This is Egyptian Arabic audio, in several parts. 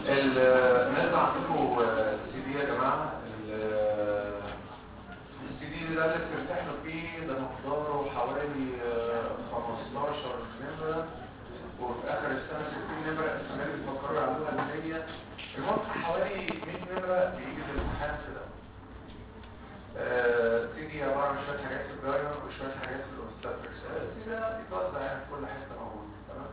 الناس عندكم سي دي يا جماعه السي دي ده اللي بتمتحنوا فيه ده مقداره حوالي آه، 15 نمره وفي اخر السنه 60 نمره السنه اللي بتفكروا يعملوها اللي هي المهم حوالي 100 نمره بيجي في الامتحان كده سي دي عباره عن شويه حاجات في الجاينا وشويه حاجات في الاوبستاتريكس السي ده بيتوزع يعني في كل حته موجود تمام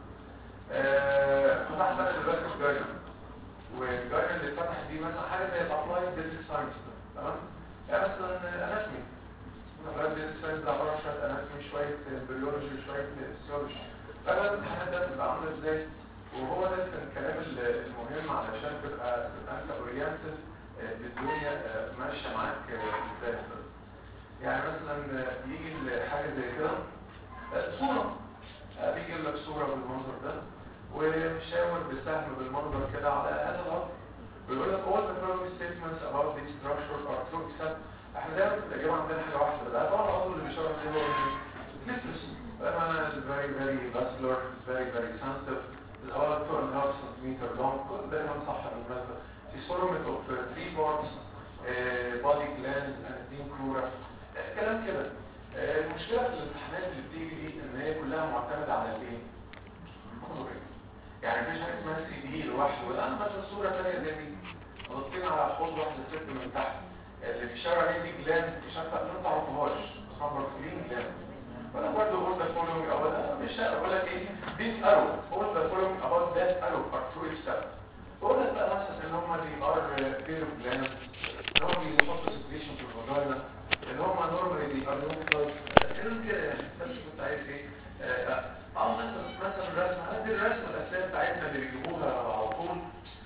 آه، فتحت انا دلوقتي الجاينا والجاينا اللي اتفتح دي مثلا حاجه زي الابلايد بيزك ساينس تمام يعني مثلا اناتومي الابلايد بيزك ساينس ده عباره عن شويه اناتومي شويه بيولوجي شويه فيسيولوجي فبقى الامتحانات ده بتبقى عامله ازاي وهو ده كان الكلام ال- المهم علشان تبقى تبقى انت اورينتد الدنيا آه، ماشيه معاك آه، ازاي يعني مثلا آه، يجي حاجه زي كده آه، صوره آه، بيجي لك صوره بالمنظر ده ومشاور بسهم بالمنظر كده على هذا الارض بيقول لك all the following statements about this structure are true except احنا دايما في الاجابه عندنا حاجه واحده ده طبعا العضو اللي بيشاور عليه هو الكليترس فانا very very vascular very very sensitive الأول 2 and a half centimeter long كل دايما صح بالمناسبه في solomid of uh, three parts uh, body glands and deep crura آه، كلام كده آه، المشكله في الامتحانات اللي بتيجي دي ان هي كلها معتمده على الايه؟ منظورين يعني مفيش حاجه اسمها سي دي لوحده ولا انا مثلا صوره ثانيه زي دي غطينا على حوض واحده ست من تحت اللي في الشارع دي دي جلاند مش عارفه ما تعرفوهاش اسمها بروكلين جلاند فانا برضه اقول ذا فولوينج او لا مش هقول لك ايه this arrow all the following about that arrow are true except بقول لك بقى مثلا ان هم دي ار بيرو جلاند ان هم بيحطوا سكريشن في الفاجينا ان هم نورمالي دي ار نورمال كلام كده يعني بس كنت عايز ايه اه آه، مثلا مثلا الرسمه ادي الرسمه الاساسيه بتاعتنا اللي بيجيبوها على طول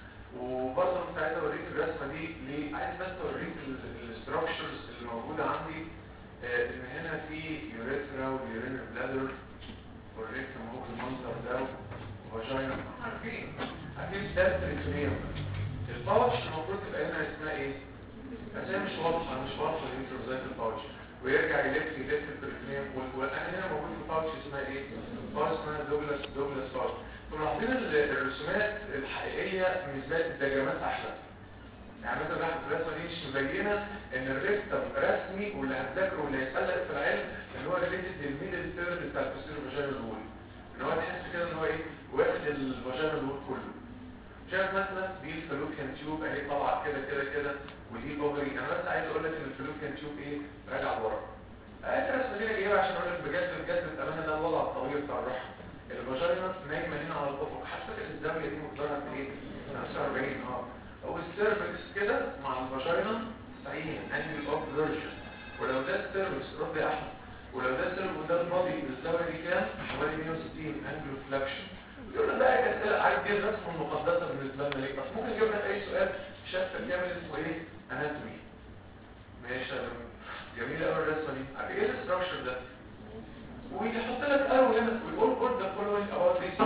وبرضه كنت عايز اوريك الرسمه دي ليه عايز بس اوريك الاستراكشرز اللي موجوده عندي آه، ان هنا في يوريثرا ويورينر بلادر والريكتم هو المنظر ده وفاجينا عارفين عارفين ده البريتونيوم الباوتش المفروض تبقى هنا اسمها ايه؟ بس هي مش واضحه مش واضحه الانتروزايت الباوتش ويرجع يلف يلف البريتونيوم وانا هنا موجود في باوتش اسمها ايه؟ باوتش اسمها دوجلاس دوجلاس باوتش فملاحظين ال- الرسومات الحقيقيه بالنسبه للدياجرامات احلى يعني مثلا واحد في الرسمه دي مش مبينه ان الريكتم رسمي واللي هتذاكره واللي هيتقلق في العلم ان هو ريليتد للميدل ثيرد بتاع البوستيريور فاجينال وول ان هو تحس كده ان هو ايه واخد الفاجينال وول كله شايف مثلا دي الفالوبيان تيوب اهي طالعه كده كده كده ودي الاوفري انا بس عايز اقول لك ان الفالوبيان تيوب ايه راجع لورا اهي الرسمه دي انا جايبها عشان اقول لك بجد بجد بامانه ده الوضع الطبيعي بتاع الرحم الفاجينا نايمه هنا على الافق حتى الزاويه دي مقدارها قد ايه 45 اه او السيرفكس كده مع الفاجينا 90 انجل اوف فيرجن ولو ده السيرفكس رد يا احمد ولو ده السيرفكس وده البادي الزاويه دي كام حوالي 160 انجل فلاكشن يقول لك بقى كده عايز تجيب الرسمه المقدسه بالنسبه لنا ليه بس ممكن يجيب لك اي سؤال شاف بيعمل اسمه ايه اناتومي ماشي يا جماعة. جميله قوي الرسمه دي عارف ايه الاستراكشر ده ويحط لك ارو هنا ويقول قول ذا فولوينج اباوت ذيس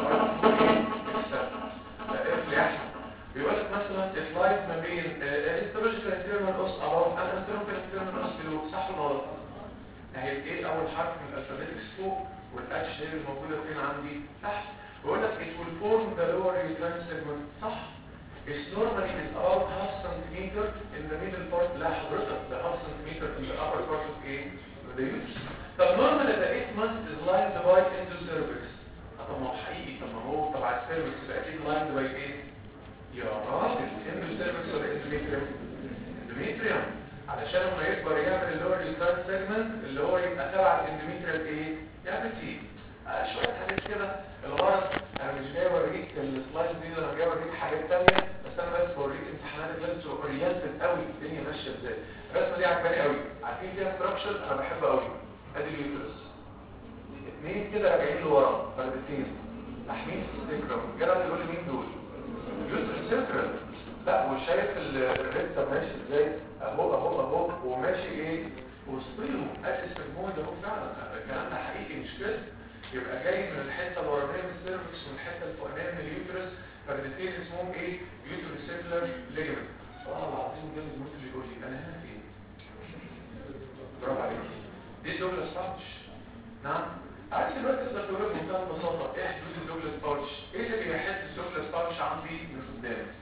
ستراكشر بيقول لك مثلا السلايد ما بين هيستولوجيكال انترنال اوس اباوت ان انترنال انترنال اوس بلو صح ولا غلط؟ اهي ايه اول حرف من الالفابيتكس فوق والاتش هي الموجوده فين عندي تحت بيقول لك it will form the lower uterine segment صح It's normally is about half centimeter in the middle part لا حضرتك ده half centimeter in the upper part of ايه؟ the uterus طب normally the 8 months is lined by endocervix آه، طب ما هو حقيقي طب ما هو تبع السيرفكس يبقى اكيد lined by ايه؟ يا راجل endocervix ولا endometrium؟ endometrium علشان لما يكبر يعمل اللي هو الريستارت سيجمنت اللي هو يبقى تبع الاندوميتريال ايه؟ يعمل تي آه شويه حاجات كده الغرض انا مش جاي اوريك السلايد دي انا جاي اوريك حاجات ثانيه بس انا بس بوريك امتحانات لازم تبقى اورينتد قوي الدنيا ماشيه ازاي الرسمه دي عجباني قوي عارفين فيها ستراكشر انا بحبه قوي ادي اليوترس اثنين كده راجعين لورا فردتين تحميل السكرم الجرس يقول لي مين دول؟ يوترس سكرم لا وشايف الريكتر ماشي ازاي اهو اهو اهو وماشي ايه وسطيله اسس المود اهو فعلا الكلام ده حقيقي مش كده يبقى جاي من الحته الورانيه من السيرفكس ومن الحته الفوقانيه من اليوترس فردتين اسمهم ايه يوترس سيكلر ليجمنت والله العظيم جامد موت اللي يقول لي انا هنا فين برافو عليك دي دوجلاس باتش نعم عايز دلوقتي تقدر تقول بمنتهى البساطه ايه حدود الدوجلاس باتش ايه اللي بيحس الدوجلاس باتش عندي من قدام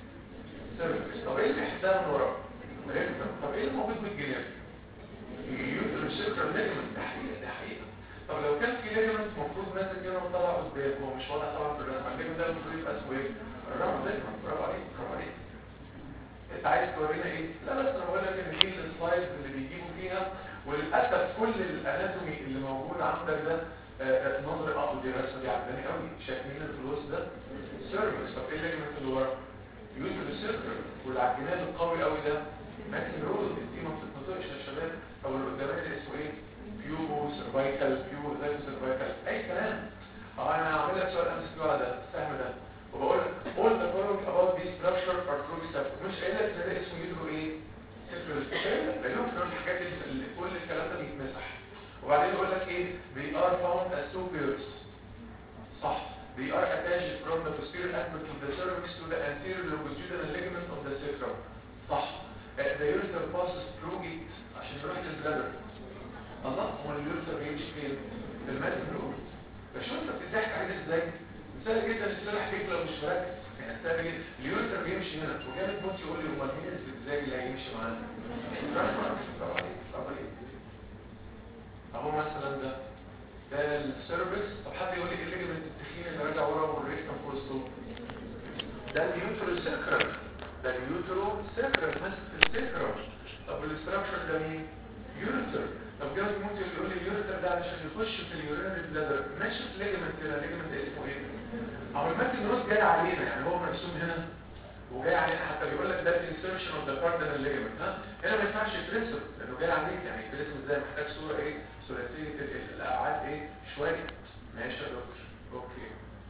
طب ايه اللي بيحدها من ورا ريكتم طب ايه الموجود بالجناب اليوتر السكر ليجمنت ده حقيقه ده حقيقه طب لو كان في ليجمنت المفروض ماسك هنا وطلع قدام هو مش واضح طبعا في الرسمه الليجمنت ده المفروض يبقى اسمه ايه الرابط ليجمنت برافو عليك برافو عليك انت عايز تورينا ايه لا بس انا بقول لك ان دي السلايدز اللي بيجيبوا فيها وللاسف كل الاناتومي اللي موجود عندك ده نظر اه دي الرسمه دي عجباني قوي شايفين الفلوس ده سيرفيس طب ايه الليجمنت اللي ورا يوتر السيركل والعجنات القوي قوي ده ماكسيم رود دي ما بتتنطقش يا شباب طب اللي قدامنا ده اسمه ايه بيو سيرفايكال بيو زي سيرفايكال اي كلام اه انا هعمل لك سؤال امس على ده السهم ده وبقول لك all the following about this structure are true except مش قايل لك ده اسمه يدرو ايه سيركل ده يوم في الحاجات اللي كل الكلام ده بيتمسح وبعدين يقول لك ايه they are found as two pairs صح they are attached from the posterior aspect of the cervix to the anterior longitudinal ligament of the sacrum صح the ureter passes through it عشان يروح للبلادر الله هو اليوتر بيمشي فين في الماتن رود فشوف انت بتضحك عليه ازاي سهل جدا السلاح فيك لو مش مركز يعني سهل جدا اليوتر بيمشي هنا وجامد موت يقول لي امال مين الزجاج اللي هيمشي معانا طبعا طبعا اهو مثلا ده ده السيرفكس طب حد يقول لي ايه الليجمنت التخين اللي راجع ورا والريكتم في وسطه ده اليوترو سيكرال ده اليوترو سيكرال ماسك السيكرال طب الاستراكشر ده مين يوريتر طب جاي ممكن يقول لي اليوريتر ده علشان يخش في اليورينري بلادر ماشي في ليجمنت كده ليجمنت اسمه ايه اهو الماتن روز جاي علينا يعني هو مرسوم هنا وجاي علينا حتى بيقول لك ده الانسرشن اوف ذا كاردينال ليجمنت ها هنا ما ينفعش يترسم لانه جاي عليك يعني يترسم ازاي محتاج صوره ايه ثلاثيه الابعاد ايه شويه ماشي يا دكتور اوكي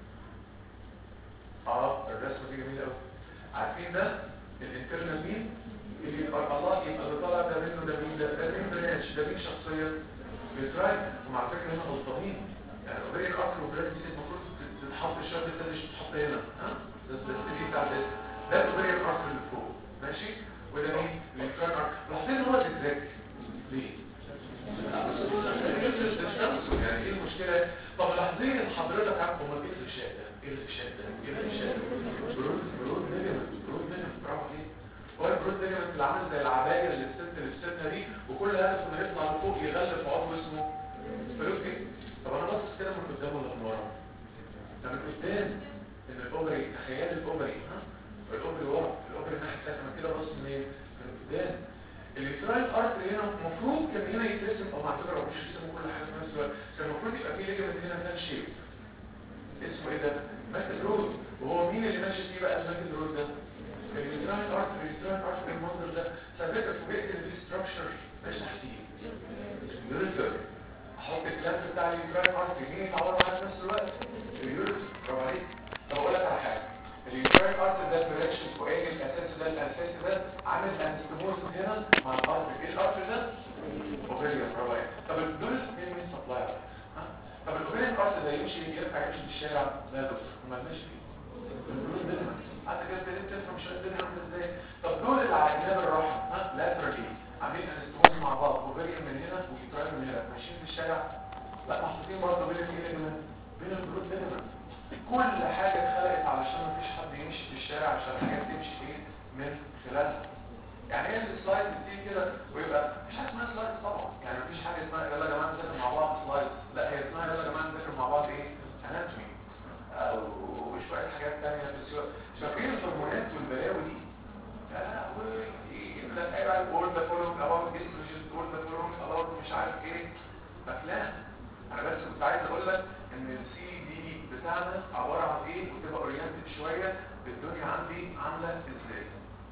اه الرسمه دي جميله قوي عارفين ده الانترنال مين اللي يبقى الله يبقى اللي طالع ده منه ده مين ده ده مين برانش ده مين شخصيه بيترايت ومع فكره هنا غلطانين يعني اوبري القطر وبرانش دي المفروض تتحط الشرط ده مش تتحط هنا ها ده ده السي بتاع ده ده اوبري القطر اللي فوق ماشي وده مين الانترنال ارك لاحظين هو زجزاج ليه يعني ايه المشكله طب لاحظين حضرتك عارف امال ايه الغشاء ده ايه الغشاء ده ايه الغشاء ده برود برود ليجمنت برود ليجمنت برافو عليك هو البرود ليجمنت اللي عامل زي العبايه اللي الست لبستها دي وكل هدفه انه يطلع لفوق يغلف عضو اسمه فلوكي طب انا باصص كده من قدام ولا من ورا ده من قدام ان الاوبري تخيل الاوبري ها الاوبري ورا الاوبري الناحيه الثانيه انا كده باصص منين من قدام الاترايل ارتري هنا المفروض كان هنا يترسم او على فكره مش يرسموا كل حاجه في نفس الوقت كان المفروض يبقى في ليجمنت هنا فان شيب اسمه ايه ده ماكل رود وهو مين اللي ماشي فيه بقى الماكل رود ده الاترايل ارتري الاترايل ارتري المنظر ده ثابت فوجئت ان في ستراكشر ماشي تحتيه اليوريتر احط الكلام بتاع الاترايل ارتري مين يتعور معاه في نفس الوقت اليوريتر برافو عليك طب اقول لك على حاجه الاترايل ارتري ده البريتش الفوقاني الاساسي ده الاساسي ده عامل انستموز هنا مع الارتري ايه الارتري ده اوبريا برافو عليك طب دول الاثنين مين سبلاير طب الاوبريا الارتري ده يمشي ينفع يمشي في الشارع لا يا دكتور ما ماشي فيه حتى كده ابتديت تفهم شويه الدنيا عامله ازاي طب دول اللي على جناب الرحم ها لاترالي عاملين انستموز مع بعض اوبريا من هنا ويترايل من هنا ماشيين في الشارع لا محطوطين برضه بين الايه بين البرود ليجمنت كل حاجه اتخلقت علشان ما فيش حد يمشي في الشارع عشان الحاجات تمشي ايه من خلالها يعني هي السلايد بتيجي كده ويبقى مش حاجه اسمها سلايد طبعا يعني مفيش حاجه اسمها يلا يا جماعه نذاكر مع بعض سلايد لا هي اسمها يلا يا جماعه نذاكر مع بعض ايه اناتومي وشويه حاجات ثانيه في السيوله فاكرين الهرمونات والبلاوي دي لا وده قاعد على البورد ده فولوم اباوت ديستروجين بورد ده فولوم اباوت مش عارف ايه افلام انا بس كنت عايز اقول لك ان السي دي بتاعنا عباره عن ايه وتبقى اورينتد شويه الدنيا عندي عامله ازاي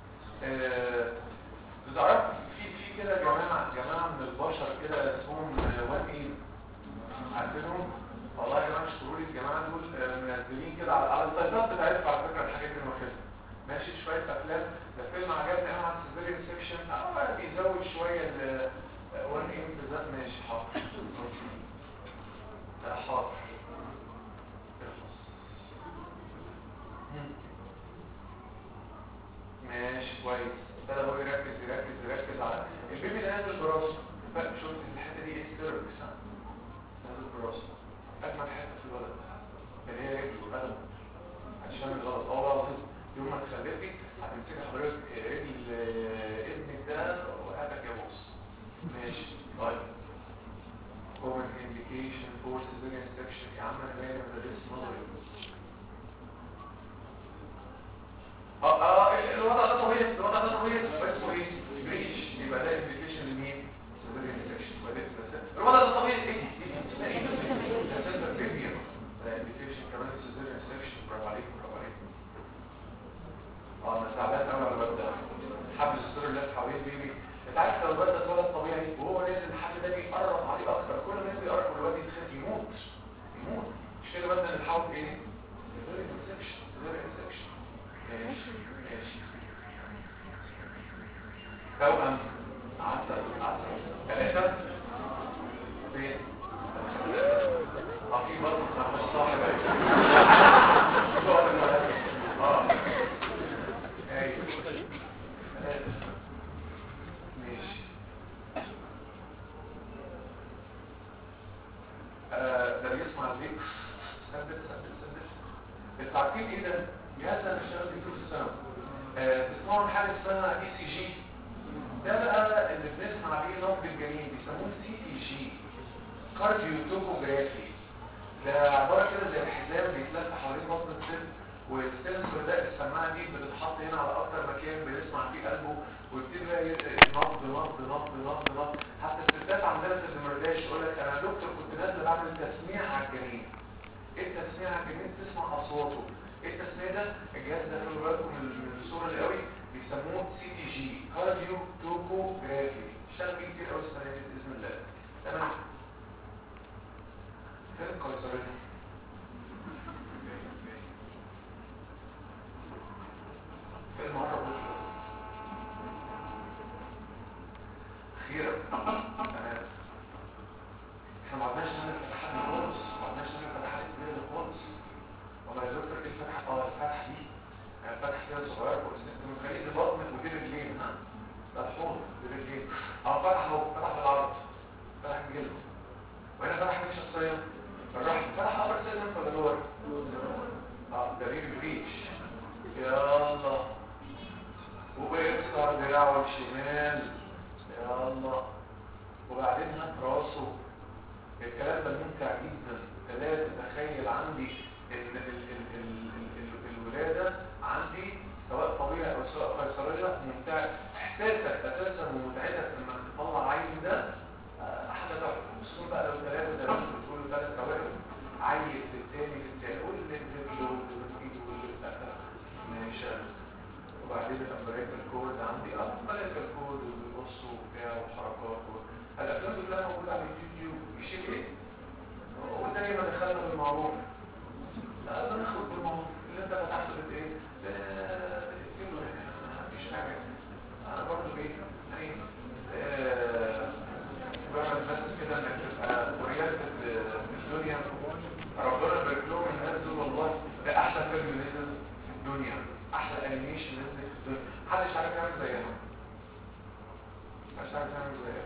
آه تعرف في في كده جماعه جماعه من البشر كده اسمهم وان ايه عارفينهم والله يا جماعه اشكروا لي الجماعه دول منزلين كده على على السيطات بتاعتهم على فكره الحاجات دي واخدها ماشي شويه افلام ده فيلم عجبني قوي عن سيزيريان سيكشن اه بيزود شويه ال وان ايه بالذات ماشي حاضر لا حاضر ماشي كويس ابتدى هو يركز يركز يركز على البيبي ده نازل براسه بقى شفت الحته دي ايه ستيركس نازل براسه اجمل حته في الولد اللي هي رجله قدمه عشان الغلط اه والله يوم ما تخلفي هتمسكي حضرتك رجل آه، ابنك ده وهاتك يا بوس ماشي طيب common indication for cesarean section يا عم انا مالي انا لسه نظري اه اه الوضع ده طبيعي الوضع ده طبيعي اسمه ايه بريش يبقى ده indication لمين cesarean section وده بس الوضع ده طبيعي ايه اسمها ايه اساسا بيبي ده indication كمان cesarean section برافو عليك برافو عليك اه انا تعبان قوي على الواد ده حبل السر اللي حوالين بيبي انت عارف لو الواد ده اتولد طبيعي وهو نازل الحبل ده بيقرب عليه اكتر كل ما ينزل يقرب الواد يتخاف يموت يموت مش كده بدنا نحاول ايه cesarean section cesarean section ماشي ماشي توأم عسل عسل ثلاثة فين؟ اه في برضه مش صاحب اه ايوه ثلاثة ماشي آه، ده بيسمع البيت ثبت ثبت ثبت انتوا عارفين ايه ده؟ جهاز ده بيشتغل في طول السنة آه، تسمعوا عن حاجة اسمها اي سي جي ده بقى اللي بنسمع بيه نبض الجنين بيسموه سي تي جي كارديو توموجرافي ده عبارة كده زي الحزام بيتلف حوالين بطن الست والسنسور ده السماعة دي بتتحط هنا على أكتر مكان بنسمع فيه قلبه ويبتدي بقى ي- نبض نبض نبض نبض نبض حتى الستات عندنا في المرداش يقول لك أنا يا دكتور كنت نازلة بعمل تسميع على الجنين ايه التسميع على الجنين تسمع أصواته ايه التسميع ده الجهاز ده خلوا بالكم من من الصورة اللي قوي بيسموه سي تي جي كارديو توكوجرافي اشتغل فيه كتير قوي السنة دي بإذن الله تمام فين القيصرية؟ فين مرة بكرة؟ أخيرا تمام احنا ما عدناش نعمل فتحات خالص ما عدناش نعمل فتحات كبيرة خالص وما يذكر ايه الفتحة اه الفتحة دي يعني فتحة كده صغيرة فوق السن من خليل البطن ودي رجلين ها ده الحوض دي رجلين اه فتح اهو فتح بالعرض فتح الجلد وهنا فتح مين شخصيا الرحم فتح ابر سلم ولا لور اه ده ريل بريتش يلا ويكسر دراعه الشمال يلا وبعدين هات راسه الكلام ده ممتع جدا ثلاثة تخيل عندي ان ال ال ال ال الولادة عندي سواء طبيعي او سواء قيصرية ممتع احساسك اساسا ومتعتك لما تطلع عين ده آه، حاجة تحفة خصوصا بقى لو ثلاثة زي ما انتوا بتقولوا ثلاث توائم عيل في الثاني في الثاني واللي الرجل واللي الايد واللي الأكل ماشي وبعدين الامريكا الكود عندي امريكا الكود وبيبصوا وبتاع وحركات و- الافلام دي كلها موجوده على اليوتيوب يشيل ايه؟ وزي ما دخلنا بالمعروف لا ده نخرج بالمعروف اللي انت فتحته بت ايه؟ بتقتله يعني مفيش حاجه انا برضه ايه؟ يعني آه، بعمل بس كده انك تبقى وريادة الدنيا ربنا يبارك لهم الناس دول والله ده احسن فيلم نزل في الدنيا احسن انيميشن نزل في الدنيا محدش عارف يعمل زيها محدش عارف يعمل زيها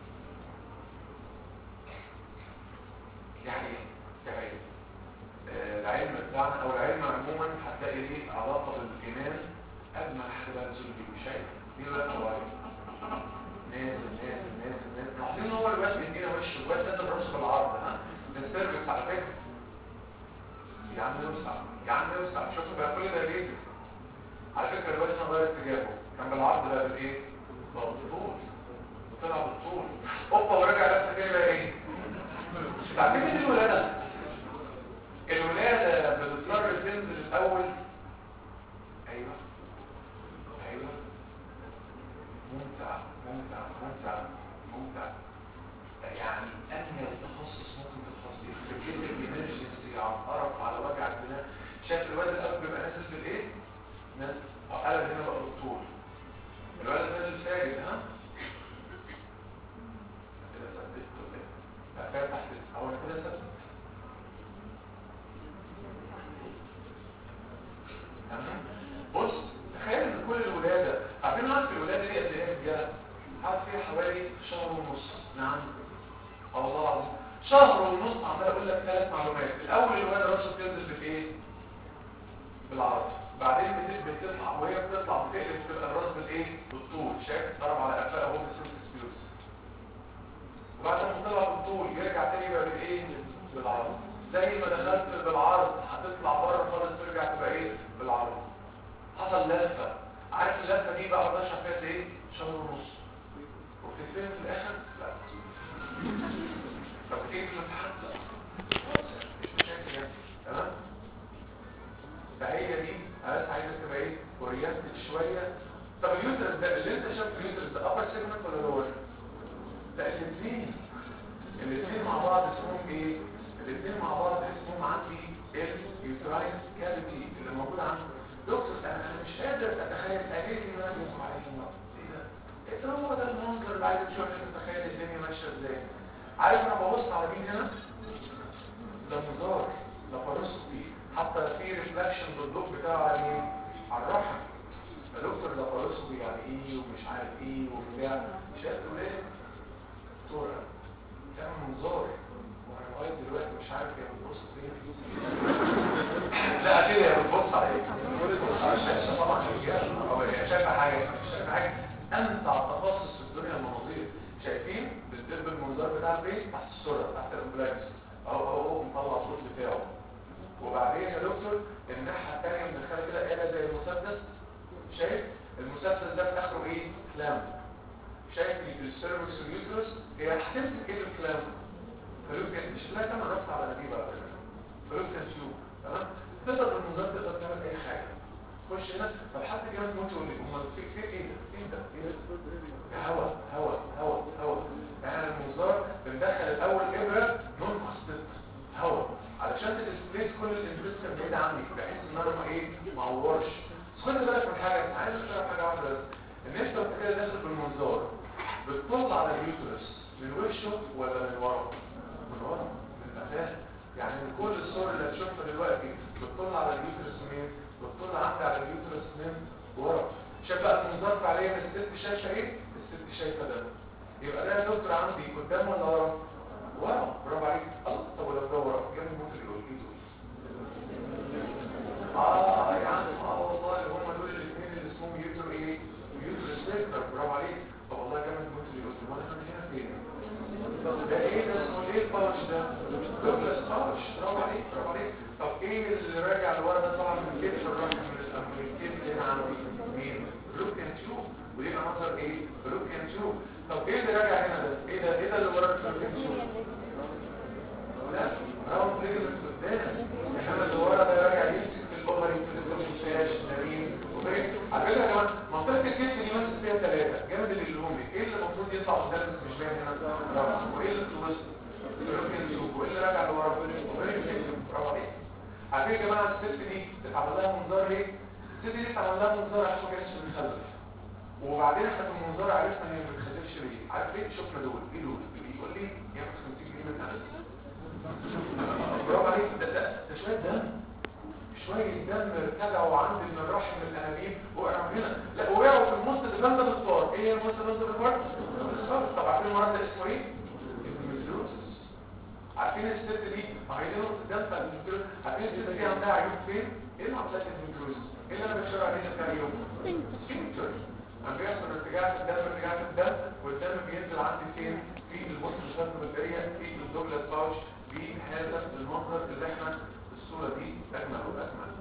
يعني ايه؟ يعني ايه؟ آه، العلم بتاعنا او العلم عموما هتلاقي ليه علاقه بالايمان اجمل حاجه بقى نزول بيه شايف دي بقى طبيعي نازل نازل نازل نازل لاحظين ان هو الواد بيدينا وشه الواد نازل راسه بالعرض ها ده السيرفكس على فكره يا عم يوسع يا عم يوسع شوفوا بقى كل ده ليه على فكره الواد هنا غير اتجاهه كان بالعرض بقى بالايه؟ بقى بالطول وطلع بالطول اوبا ورجع نفسه تاني بقى ايه؟ تعرفين مين الولاده؟ الولاده بتضطر تنزل الاول ايوه ايوه ممتع ممتع ممتع ممتع يعني انهي تخصص ممكن تتخصص فيه في الامرجنسي على القرف على وجع الدماغ شايف الواد الاول بيبقى نازل في الايه؟ نازل اه قلب هنا بقى بالطول الولد نازل ساجد ها؟ كده ثبته كده بقى فاتح كده اول كده ثبت تمام بص تخيل ان كل الولاده عارفين وقت الولاده دي قد ايه يا رجاله؟ قعد فيها حوالي شهر ونص نعم اه والله العظيم شهر ونص عمال اقول لك ثلاث معلومات الاول الولاده راسه بتنزل في ايه؟ بالعرض بعدين بت- وهي بتطلع بتقلب تبقى الراس بالايه بالطول شايف ضرب على قفاه اهو بالسيمتس بيوس وبعد ما طلع بالطول يرجع تاني يبقى بالايه بالعرض زي ما دخلت بالعرض هتطلع بره خالص ترجع تبقى ايه بالعرض حصل لفه عارف اللفه دي بقى بشرح فيها ايه شهر ونص وبتتفهم في الاخر لا طب بتيجي في الامتحان لا مش مشاكل يعني تمام فهي دي انا بس عايزك تبقى ايه اورينتد شويه طب اليوترس ده اللي انت شايف اليوترس ده ابر سيجمنت ولا لور لا الاثنين الاثنين مع بعض اسمهم ايه الاثنين مع بعض اسمهم عندي اليوتراين كافيتي اللي موجود عندي دكتور انا أنا مش قادر اتخيل قليل ان انا بيقوم عليه النار ايه ده ايه هو ده المنظر اللي عايز تشوف عشان تتخيل الدنيا ماشيه ازاي عارف انا ببص على مين هنا ده مزار لاباروسكوبي حتى في ريفلكشن بالضوء بتاعه على مين على الرحم يا دكتور لاباروسكوبي يعني ايه ومش عارف ايه وبتاع شايف ايه صوره تعمل منظار وانا لغايه دلوقتي مش عارف هي بتبص فين لا كده هي بتبص على ايه شايفه طبعا رجاله او هي شايفه حاجه مش شايفه حاجه امتع تخصص في الدنيا المناظير شايفين بتدب المنظار بتاع البيت تحت الصوره تحت الامبلاكس اهو اهو هو مطلع الصوت بتاعه وبعدين يا دكتور الناحيه الثانيه مدخله كده آلة زي المسدس شايف المسدس ده في اخره ايه كلام شايف السيرفكس واليوترس هي هتمسك ايه الكلام فلوكيان مش لا كمان رفع على نجيبه على فكره فلوكيان تيوب تمام تقدر بالمنظار تقدر تعمل اي حاجه خش هنا طب حد كده ممكن يقول لي امال في في ايه ده ايه ده ايه ده هواء هواء هواء هواء احنا المنظار بندخل الاول ابره نون كوستد هواء علشان تديسبليس كل الانترست بعيد عني بحيث ان انا ما ايه ما اعورش بس خد بالك من حاجه عايز اشرح حاجه واحده بس ان انت وانت كده داخل بالمنظار بتطل على اليوترس من وشه ولا من ورا من ورا من قفاه يعني من كل الصور اللي هتشوفها دلوقتي بتطل على اليوترس منين بتطل عندي على اليوترس من ورا شايف بقى المنظار فعليا الست شايفه ايه الست شايفه ده يبقى ده يا دكتور عندي قدام ولا ورا ورا برافو عليك الله طب ولو ده ورا جنب الموت اللي يقول ايه دول اه يا عم اه والله هم دول الاثنين اللي اسمهم يوتر ايه يوتر سيكتر برافو عليك طب والله جنب الموت اللي يقول وانا احنا هنا فين ده ايه ده اسمه ايه الباوش ده دوبلس باوش برافو عليك برافو عليك طب ايه اللي راجع لورا ده طبعا من كتف الرحم من الامريكتين اللي هنا عندي مين بلوكيان تيوب وليه منظر ايه بلوكيان تيوب طب ايه اللي راجع هنا ده ايه ده ايه ده اللي ورا البلوكيان تيوب لا راوند ليجمنت قدام انما اللي ورا ده راجع يمسك في الاوفري في الفاش نارين اوكي على فكره يا جماعه منطقه الكتف دي ماسك فيها ثلاثه جنب اللومي ايه اللي المفروض يطلع قدام بس مش باين هنا راس وايه اللي في الوسط البلوكيان تيوب وايه اللي راجع لورا اوفري برافو عليك على فكره يا جماعه الست دي اتعمل لها منظار ليه؟ الست دي اتعمل لها منظار عشان ما كانتش بتخلف وبعدين احنا في المنظار عرفنا ان هي ما بتخلفش ليه عارف ليه شفنا دول ايه دول بيقول لي ياخد 50 جنيه من انا برافو عليك ده ده ده شويه دم شويه دم ارتجعوا عند المراحل من الانابيب وقعوا هنا لا وقعوا في الموست ديفندر الفار ايه هي الموست ديفندر الفار؟ طب عارفين المرض ده اسمه ايه؟ الدوميتريوسس عارفين الست دي عايزين نقطه دم بتاع الدوميتريوسس عارفين الست دي عندها عيوب فين؟ ايه اللي عملت الدوميتريوسس؟ ايه اللي انا بشرح عليه بتاع اليوم؟ سفنكتر عم بيحصل ارتجاع في الدم ارتجاع في الدم والدم بينزل عندي فين؟ في الموست ديفندر الاريا في الدوبلت باوش بهذا المنظر اللي احنا الصورة دي أجمل وأجمل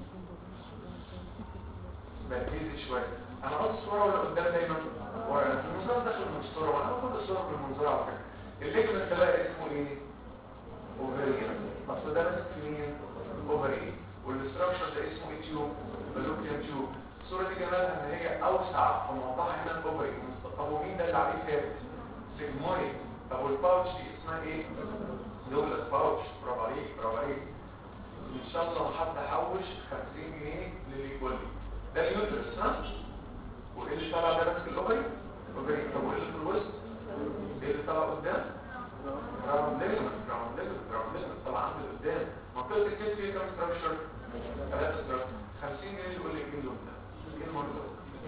بركزي شوية أنا قصد الصورة ولا قدام دايما ورا المنظر داخل من الصورة وأنا باخد الصورة في المنظر على فكرة الليجمنت ده بقى اسمه إيه؟ أوفريان أصل ده ماسك في مين؟ أوفري والاستراكشر ده اسمه إيه تيوب؟ فالوكيان تيوب الصورة دي جمالها إن هي أوسع فموضحة هنا الأوفري طب ومين ده اللي عليه ثابت؟ سيجمويد طب والباوتش دي اسمها إيه؟ دولة باوتش برافو عليك برافو عليك ان شاء الله حد حوش 50 جنيه للي يقول لي ده اليوترس ها وايه اللي طالع ده ماسك الاوفري اوفري طب وايه اللي في الوسط ايه اللي طالع قدام راوند ليجمنت راوند ليجمنت راوند ليجمنت طالع عند قدام منطقه الكتف فيها كام ستراكشر ثلاثه ستراكشر 50 جنيه يقول لي ايه اللون ده ايه المنظر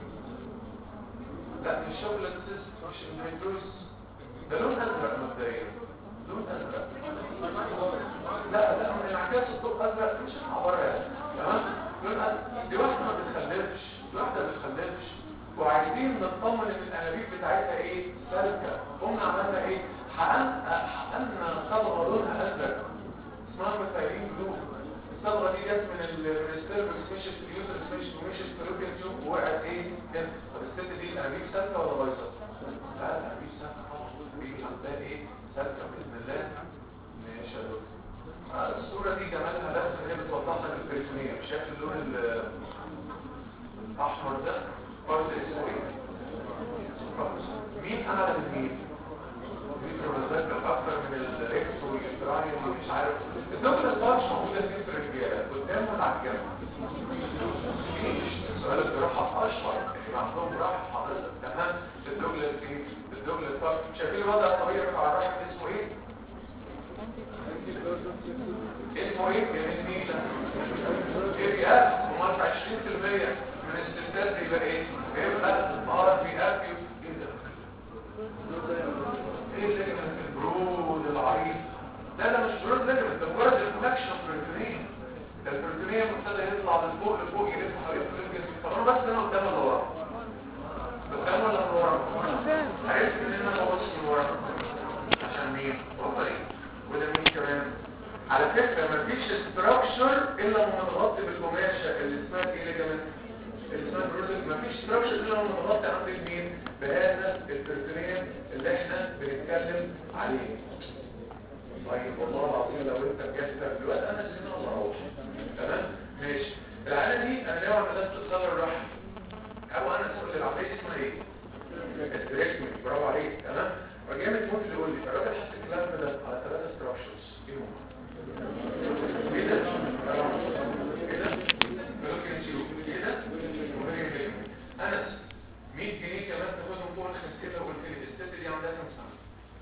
لا مش شغل مش اندريدوس ده لون ازرق مبدئيا لون ازرق لا لا من انعكاس الضوء ازرق مش هطلع بره يعني تمام يبقى دي واحده ما بتخلفش دي واحده ما بتخلفش وعايزين نطمن ان الانابيب بتاعتها ايه سالكه قمنا عملنا ايه حققنا حققنا صبغه لونها ازرق اسمها مفاهيم بلو الصبغه دي جت من ال- من السيرفكس مشت في اليوترس مشت ومشت في الروبيان تيوب ووقعت ايه كده طب الست دي الانابيب سالكه ولا بايظه لا الانابيب سالكه طبعا بيجي عندها ايه سالكه باذن الله ماشي يا دكتور آه، الصوره دي جمالها بس ان هي بتوضح لك البريتونيه شايف اللون ال- الاحمر ده فرد اسمه ايه مين اعلى من مين ميكروبازات اكتر من الاكس والاسترالي ومش عارف الدكتور الطرش موجوده فين في الرجاله قدام ولا على الجنب مفيش سؤال الجراحه اشهر اللي عندهم جراحه حضرتك تمام الدوجلاس ايه الدوجلاس طرش شايفين الوضع الطبيعي بتاع الرحم اسمه ايه اسمه ايه جميل مين ايه بيقاس ومرفع 20% من الستات يبقى ايه بيبقى ار بي اف ايه ده ايه الليجمنت البرود العريض لا ده مش برود ليجمنت ده مجرد ريفلكشن بروتينيه ده البروتينيه مبتدى يطلع من فوق لفوق يلف حوالين الجسم طب انا بس انا قدام ولا ورا قدام ولا من ورا عرفت ان انا ببص من ورا عشان مين وطري وده مين كمان على فكره مفيش استراكشر الا لما متغطي بالقماشه اللي اسمها ايه ليجمنت اللي اسمها بروتين مفيش استراكشر الا لما متغطي عند مين بهذا البروتينيه اللي احنا بنتكلم عليه طيب والله العظيم لو انت بجد دلوقتي انا سنة الله اروح تمام ماشي العاده دي انا ناوي على مدى صدر الرحم او انا اسمه العمليه اسمها ايه استريكتمي برافو عليك تمام فجامد ممكن يقول لي الراجل حط الكلام ده على ثلاثه ستراكشرز ايه هم ايه ده ايه ده ممكن نشيله ايه ده وممكن نشيله انس 100 جنيه كمان تاخدهم فوق الخمسين لو قلت لي الست دي عندها كام سنه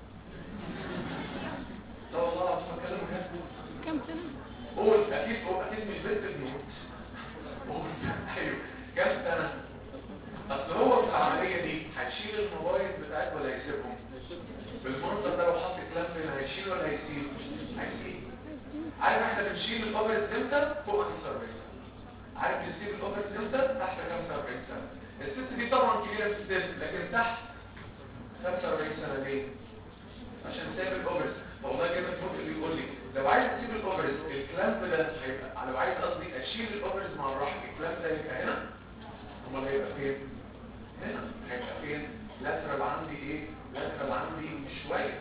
لا والله العظيم بتكلم بجد كم سنة؟ قول اكيد قول اكيد مش بنت بنوت قول ايوه كام سنه اصل هو في العمليه دي هيشيل الموبايل بتاعك ولا هيسيبهم بالمنظر ده لو حط كلام هنا هيشيل ولا هيسيب هيسيب عارف احنا بنشيل الاوبرز امتى فوق 45 سنه عارف بنسيب الاوبرز امتى تحت 45 سنه الست دي طبعا كبيره في السن لكن تحت 45 سنه ليه عشان سايب الاوبرز والله كده ممكن اللي يقول لي لو عايز تسيب الاوبرز الكلامب ده هيبقى لو عايز قصدي اشيل الاوبرز مع الرحم الكلامب ده هيبقى هنا امال هيبقى فين هنا هيبقى فين لاترال عندي ايه لاترال عندي شويه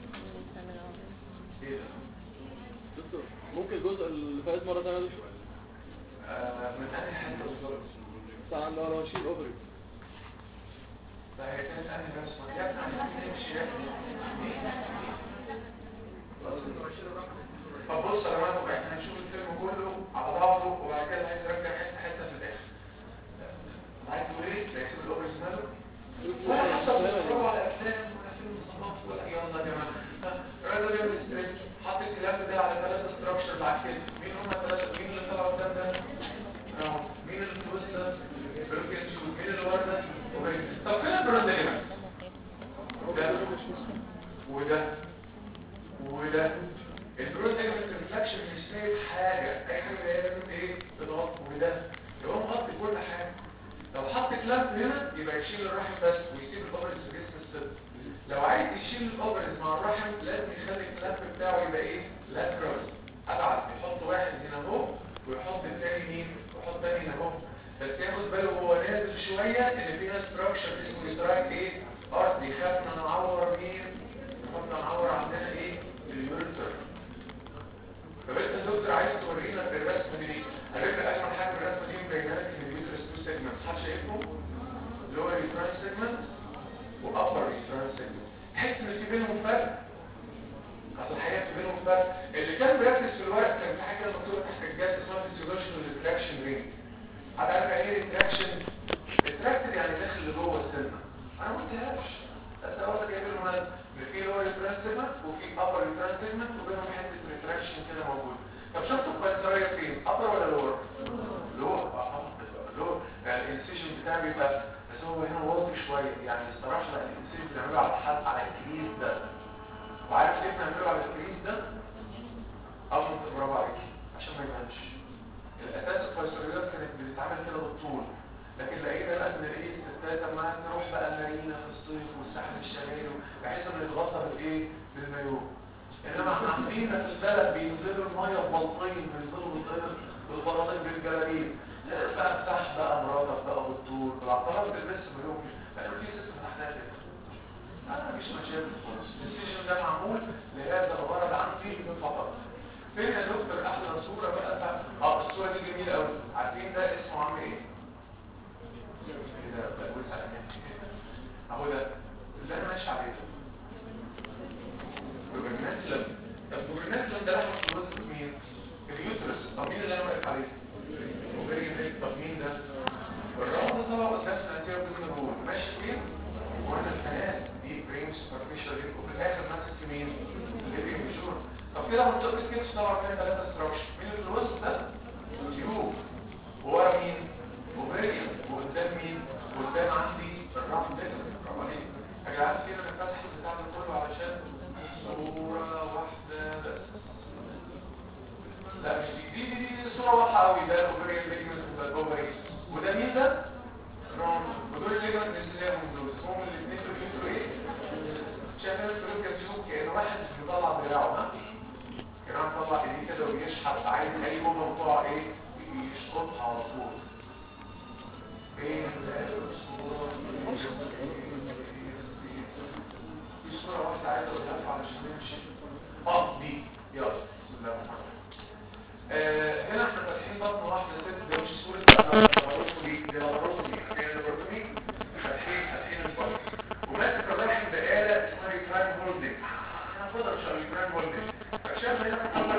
ايه ده دكتور ممكن الجزء اللي فات مرة ثانية دكتور آه من انهي حته بالظبط بتاع ان انا اشيل اوفري ده هي كانت انهي رسمه يا ابني عايزين نمشي يا ابني طب بص يا جماعه احنا هنشوف الفيلم كله على بعضه وبعد كده عايز ارجع حته حته في الاخر عايز تقول ايه؟ لا يسيب الاوبرز ماله؟ ولا حتى بتتفرجوا على افلام ولا فيلم صناعه ولا يلا يا جماعه الراجل بيعمل ستريتش حط الكلام ده على ثلاثه ستراكشر بعد كده مين هم الثلاثه مين اللي طلعوا قدام ده؟ اهو مين اللي في الوسط ده؟ بروكن شوت مين اللي ورا ده؟ وبين. طب فين البرونديجمنت؟ ده وده وده البرونديجمنت ريفلكشن مش سايب حاجه اي حاجه هي لازم ايه تضغط وده يبقى هو مغطي كل حاجه لو حط كلامب هنا يبقى يشيل الرحم بس ويسيب الاوبرز في جسم الست لو عايز يشيل الاوبرز مع الرحم لازم يخلي الكلامب بتاعه يبقى ايه لاترال ابعد يحط واحد هنا اهو ويحط الثاني مين ويحط الثاني هنا اهو بس ياخد باله وهو نازل شويه ان فيها ستراكشر اسمه يتراك ايه ارض يخاف ان نعور مين يخاف نعور عندنا ايه اليوريتر طب انت يا دكتور عايز تورينا في الرسمه دي على فكره اجمل حاجه في الرسمه دي مبينه لك ان اليوترس تو سيجمنت حد شايفهم لور يوتران سيجمنت وابر يوتران سيجمنت تحس ان في بينهم فرق اصل الحقيقه في بينهم فرق اللي كان بيركز في الورق كان في حاجه مكتوبه تحت الجهاز اسمها فيسيولوجيكال ريتراكشن رينج حد عارف يعني ايه ريتراكشن ريتراكتد يعني داخل لجوه السنه انا ما قلتهاش بس اول ما جايب لهم ان في لور يوتران سيجمنت وفي ابر يوتران سيجمنت وبينهم حته ريتراكشن كده موجود طب شفتوا القيصريه فين ابر ولا لور لور لور يعني الانسيشن بتاعي بيبقى بس هو هنا واطي شويه يعني الصراحه لا الانسيشن بنعمله على الحد على الكريز ده وعارف ليه بنعمله على الكريز ده اول برافو عليك عشان ما يبانش الاساس الفيصليات كانت بتتعمل كده بالطول لكن لقينا بقى ان الايه الستات لما نروح بقى المارينا في الصيف والساحل الشمالي بحيث انه يتغطى بالايه بالمايو انما عندنا في البلد بينزلوا الميه ببلطين بينزلوا بالطين بالبلاطين بالجلاليب بقى افتح بقى مراتك بقى بالطول بالعطارات بالنص مليون لانه في سيستم تحتها كده انا مش مشاكل خالص السيشن ده معمول لهذا الغرض عندي فقط فين يا دكتور احلى صوره بقى بتاع اه الصوره دي جميله قوي عارفين ده اسمه عامل ايه كده بقول اهو ده اللي انا ماشي عليه جوبرناتلم طب جوبرناتلم ده لحم في وسط مين اليوترس طب مين اللي انا واقف عليه اوفيريان طب مين ده الرابط طبعا قدام سنتين بين الرول ماشي فين وانا الكلام دي برين سوبرفيشال ليك وفي الاخر ماسك في مين الليفينج مشهور طب كده منطقه الكتف طبعا فيها ثلاثه ستراكشر مين اللي في الوسط ده تيوب وورا مين اوفيريان وقدام مين قدام عندي الرابط ده برافو عليك يا جدعان كده انا فاتح البتاع ده كله علشان صوره واحده بس لا مش دي دي دي, دي صوره واضحه قوي ده الاوفيريان ليجمنت وده الاوفري وده مين ده رون ودول الليجمنت اللي من دول اسمهم الاثنين دول بيقولوا ايه شايف الفلوس كده كأنه واحد بيطلع دراعه ها كان مطلع ايديه كده وبيشحت عايز اي اوفر بتوع ايه يشقطها على طول فين في صورة واحدة عايزة اقولها علشان نمشي اه دي يلا بسم الله الرحمن الرحيم آه هنا احنا فاتحين بطن واحدة ست ده مش صورة لاباروتومي دي لاباروتومي فين لاباروتومي فاتحين فاتحين البطن وماسك الرحم بآلة اسمها ريكراين هولدنج هناخدها ان شاء الله ريكراين هولدنج فشاف هنا بتطلع